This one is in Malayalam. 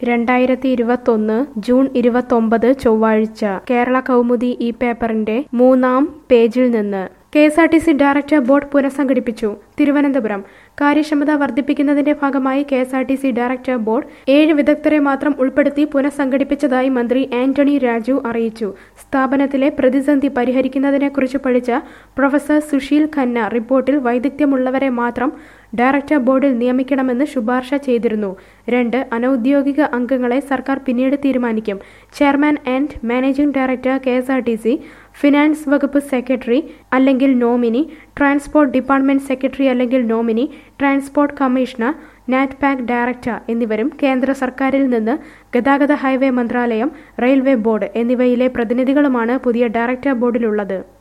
രണ്ടായിരത്തി ഇരുപത്തൊന്ന് ജൂൺ ഇരുപത്തൊമ്പത് ചൊവ്വാഴ്ച കേരള കൗമുദി ഈ പേപ്പറിന്റെ മൂന്നാം പേജിൽ നിന്ന് K S R T C director board പുനഃസംഘടിപ്പിച്ചു തിരുവനന്തപുരം കാര്യക്ഷമത വർദ്ധിപ്പിക്കുന്നതിന്റെ ഭാഗമായി K S R T C director board ഏഴ് വിദഗ്ധരെ മാത്രം ഉൾപ്പെടുത്തി പുനഃസംഘടിപ്പിച്ചതായി മന്ത്രി ആന്റണി രാജു അറിയിച്ചു സ്ഥാപനത്തിലെ പ്രതിസന്ധി പരിഹരിക്കുന്നതിനെക്കുറിച്ച് പഠിച്ച പ്രൊഫസർ സുശീൽ ഖന്ന റിപ്പോർട്ടിൽ വൈദഗ്ധ്യമുള്ളവരെ മാത്രം ഡയറക്ടർ ബോർഡിൽ നിയമിക്കണമെന്ന് ശുപാർശ ചെയ്തിരുന്നു രണ്ട് അനൌദ്യോഗിക അംഗങ്ങളെ സർക്കാർ പിന്നീട് തീരുമാനിക്കും chairman and managing director K S R T C finance വകുപ്പ് സെക്രട്ടറി അല്ലെങ്കിൽ നോമിനി ട്രാൻസ്പോർട്ട് ഡിപ്പാർട്ട്മെന്റ് സെക്രട്ടറി അല്ലെങ്കിൽ nominee transport commissioner NATPAC director എന്നിവരും കേന്ദ്ര സർക്കാരിൽ നിന്ന് ഗതാഗത ഹൈവേ മന്ത്രാലയം റെയിൽവേ ബോർഡ് എന്നിവയിലെ പ്രതിനിധികളുമാണ് പുതിയ ഡയറക്ടർ ബോർഡിലുള്ളത്